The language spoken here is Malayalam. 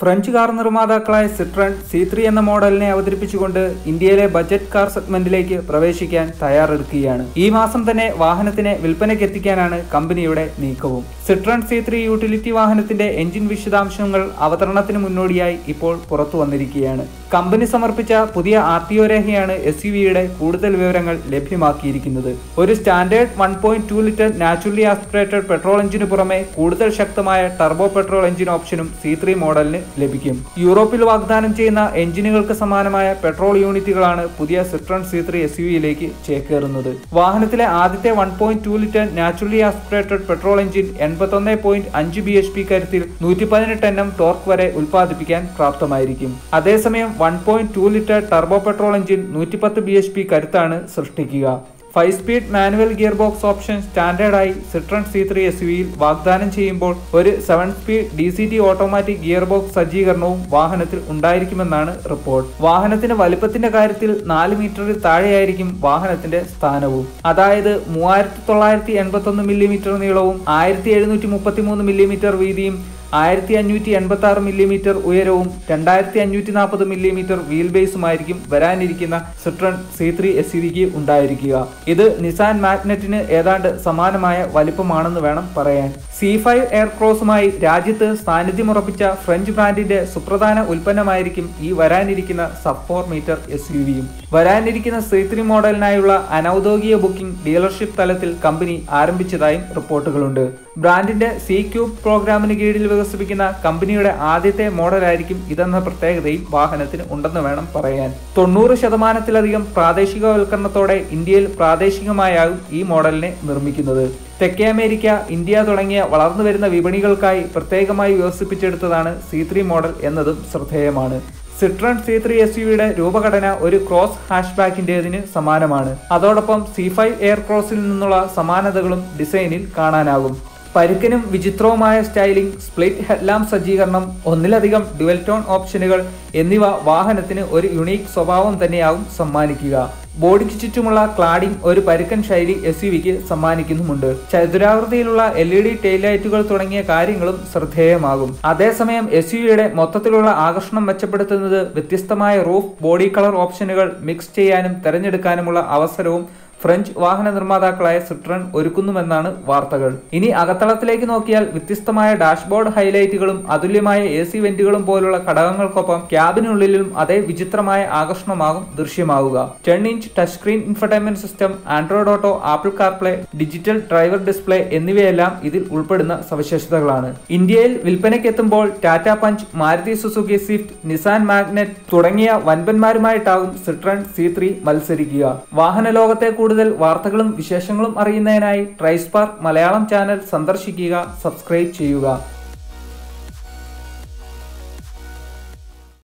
ഫ്രഞ്ച് കാർ നിർമ്മാതാക്കളായ സിട്രൺ സി ത്രീ എന്ന മോഡലിനെ അവതരിപ്പിച്ചുകൊണ്ട് ഇന്ത്യയിലെ ബജറ്റ് കാർ സെഗ്മെന്റിലേക്ക് പ്രവേശിക്കാൻ തയ്യാറെടുക്കുകയാണ് ഈ മാസം തന്നെ വാഹനത്തിനെ വിൽപ്പനയ്ക്ക് എത്തിക്കാനാണ് കമ്പനിയുടെ നീക്കവും സിട്രൺ സി ത്രീ യൂട്ടിലിറ്റി വാഹനത്തിന്റെ എഞ്ചിൻ വിശദാംശങ്ങൾ അവതരണത്തിന് മുന്നോടിയായി ഇപ്പോൾ പുറത്തു വന്നിരിക്കുകയാണ് കമ്പനി സമർപ്പിച്ച പുതിയ ആർ ടി ഒ രേഖയാണ് എസ് യു വിയുടെ കൂടുതൽ വിവരങ്ങൾ ലഭ്യമാക്കിയിരിക്കുന്നത് ഒരു standard one point two litre naturally aspirated petrol എഞ്ചിന് പുറമെ കൂടുതൽ ശക്തമായ ടർബോ പെട്രോൾ എഞ്ചിൻ ഓപ്ഷനും സി ത്രീ മോഡലിന് ലഭിക്കും യൂറോപ്പിൽ വാഗ്ദാനം ചെയ്യുന്ന എഞ്ചിനുകൾക്ക് സമാനമായ പെട്രോൾ യൂണിറ്റുകളാണ് പുതിയ സിട്രൺ സി ത്രീ എസ് യുയിലേക്ക് ചേക്കേറുന്നത് വാഹനത്തിലെ ആദ്യത്തെ one point two litre naturally aspirated petrol engine എൺപത്തൊന്ന് പോയിന്റ് അഞ്ച് ബി എച്ച് പി കരുത്തിൽ നൂറ്റി പതിനെട്ട് എണ്ണം ടോർക്ക് വരെ ഉൽപ്പാദിപ്പിക്കാൻ പ്രാപ്തമായിരിക്കും അതേസമയം one point two litre turbo petrol engine നൂറ്റിപ്പത്ത് ബി എച്ച് പി കരുത്താണ് സൃഷ്ടിക്കുക five speed manual gear box option സ്റ്റാൻഡേർഡായി സിട്രൺ സി ത്രീ എസ് വിയിൽ വാഗ്ദാനം ചെയ്യുമ്പോൾ ഒരു seven speed D C T automatic gear box സജ്ജീകരണവും വാഹനത്തിൽ ഉണ്ടായിരിക്കുമെന്നാണ് റിപ്പോർട്ട് വാഹനത്തിന്റെ വലുപ്പത്തിന്റെ കാര്യത്തിൽ നാല് മീറ്ററിൽ താഴെയായിരിക്കും വാഹനത്തിന്റെ സ്ഥാനവും അതായത് മൂവായിരത്തി തൊള്ളായിരത്തി എൺപത്തി ഒന്ന് മില്ലിമീറ്റർ നീളവും ആയിരത്തി എഴുന്നൂറ്റി മുപ്പത്തി മൂന്ന് മില്ലിമീറ്റർ വീതിയും ആയിരത്തി അഞ്ഞൂറ്റി എൺപത്തി ആറ് മില്ലിമീറ്റർ ഉയരവും രണ്ടായിരത്തി അഞ്ഞൂറ്റി നാൽപ്പത് മില്ലിമീറ്റർ വീൽ ബേസുമായിരിക്കും വരാനിരിക്കുന്ന സിട്രൺ സി ത്രീ എസ് വിക്ക് ഉണ്ടായിരിക്കുക ഇത് നിസാൻ മാഗ്നറ്റിന് ഏതാണ്ട് സമാനമായ വലിപ്പമാണെന്ന് വേണം പറയാൻ സി ഫൈവ് എയർക്രോസുമായി രാജ്യത്ത് സാന്നിധ്യമുറപ്പിച്ച ഫ്രഞ്ച് ബ്രാൻഡിന്റെ സുപ്രധാന ഉൽപ്പന്നമായിരിക്കും ഈ വരാനിരിക്കുന്ന sub four metre S U വിയും വരാനിരിക്കുന്ന സി ത്രീ മോഡലിനായുള്ള അനൌദ്യോഗിക ബുക്കിംഗ് ഡീലർഷിപ്പ് തലത്തിൽ കമ്പനി ആരംഭിച്ചതായും റിപ്പോർട്ടുകളുണ്ട് ബ്രാൻഡിന്റെ സി ക്യൂബ് പ്രോഗ്രാമിന് കീഴിൽ വികസിപ്പിക്കുന്ന കമ്പനിയുടെ ആദ്യത്തെ മോഡലായിരിക്കും ഇതെന്ന പ്രത്യേകതയും വാഹനത്തിന് ഉണ്ടെന്ന് വേണം പറയാൻ തൊണ്ണൂറ് ശതമാനത്തിലധികം പ്രാദേശികവൽക്കരണത്തോടെ ഇന്ത്യയിൽ പ്രാദേശികമായാകും ഈ മോഡലിനെ നിർമ്മിക്കുന്നത് തെക്കേ അമേരിക്ക ഇന്ത്യ തുടങ്ങിയ വളർന്നു വരുന്ന വിപണികൾക്കായി പ്രത്യേകമായി വികസിപ്പിച്ചെടുത്തതാണ് സി ത്രീ മോഡൽ എന്നതും ശ്രദ്ധേയമാണ് സിട്രൺ സി ത്രീ എസ് യുയുടെ രൂപഘടന ഒരു ക്രോസ് ഹാഷ്ബാക്കിൻ്റെതിന് സമാനമാണ് അതോടൊപ്പം സി ഫൈവ് എയർ ക്രോസിൽ നിന്നുള്ള സമാനതകളും ഡിസൈനിൽ കാണാനാകും പരുക്കനും വിചിത്രവുമായ സ്റ്റൈലിംഗ് സ്പ്ലിറ്റ് ഹെഡ്ലാമ്പ് സജ്ജീകരണം ഒന്നിലധികം ഡുവൽ ടോൺ ഓപ്ഷനുകൾ എന്നിവ വാഹനത്തിന് ഒരു യുണീക്ക് സ്വഭാവം തന്നെയാവും സമ്മാനിക്കുക ബോഡിക്ക് ചുറ്റുമുള്ള ക്ലാഡിംഗ് ഒരു പരുക്കൻ ശൈലി എസ് യു വിക്ക് സമ്മാനിക്കുന്നുമുണ്ട് ചതുരാകൃതിയിലുള്ള എൽ ഇ ഡി ടെയിലൈറ്റുകൾ തുടങ്ങിയ കാര്യങ്ങളും ശ്രദ്ധേയമാകും അതേസമയം എസ് യുടെ മൊത്തത്തിലുള്ള ആകർഷണം മെച്ചപ്പെടുത്തുന്നത് വ്യത്യസ്തമായ റൂഫ് ബോഡി കളർ ഓപ്ഷനുകൾ മിക്സ് ചെയ്യാനും തെരഞ്ഞെടുക്കാനുമുള്ള അവസരവും ഫ്രഞ്ച് വാഹന നിർമ്മാതാക്കളായ സിട്രൺ ഒരുക്കുന്നുമെന്നാണ് വാർത്തകൾ ഇനി അകത്തളത്തിലേക്ക് നോക്കിയാൽ വ്യത്യസ്തമായ ഡാഷ്ബോർഡ് ഹൈലൈറ്റുകളും അതുല്യമായ എ സി വെന്റുകളും പോലുള്ള ഘടകങ്ങൾക്കൊപ്പം ക്യാബിനുള്ളിലും അതേ വിചിത്രമായ ആകർഷണമാകും ദൃശ്യമാവുക ten inch touch screen infotainment system Android Auto Apple CarPlay digital driver display എന്നിവയെല്ലാം ഇതിൽ ഉൾപ്പെടുന്ന സവിശേഷതകളാണ് ഇന്ത്യയിൽ വിൽപ്പനയ്ക്കെത്തുമ്പോൾ Tata Punch Maruti Suzuki Swift Nissan Magnite തുടങ്ങിയ വൻപന്മാരുമായിട്ടാകും സിട്രൺ സി ത്രീ മത്സരിക്കുക വാഹന ലോകത്തെ കൂടുതൽ വാർത്തകളും വിശേഷങ്ങളും അറിയുന്നതിനായി ട്രൈസ്പാർക്ക് മലയാളം ചാനൽ സന്ദർശിക്കുക സബ്സ്ക്രൈബ് ചെയ്യുക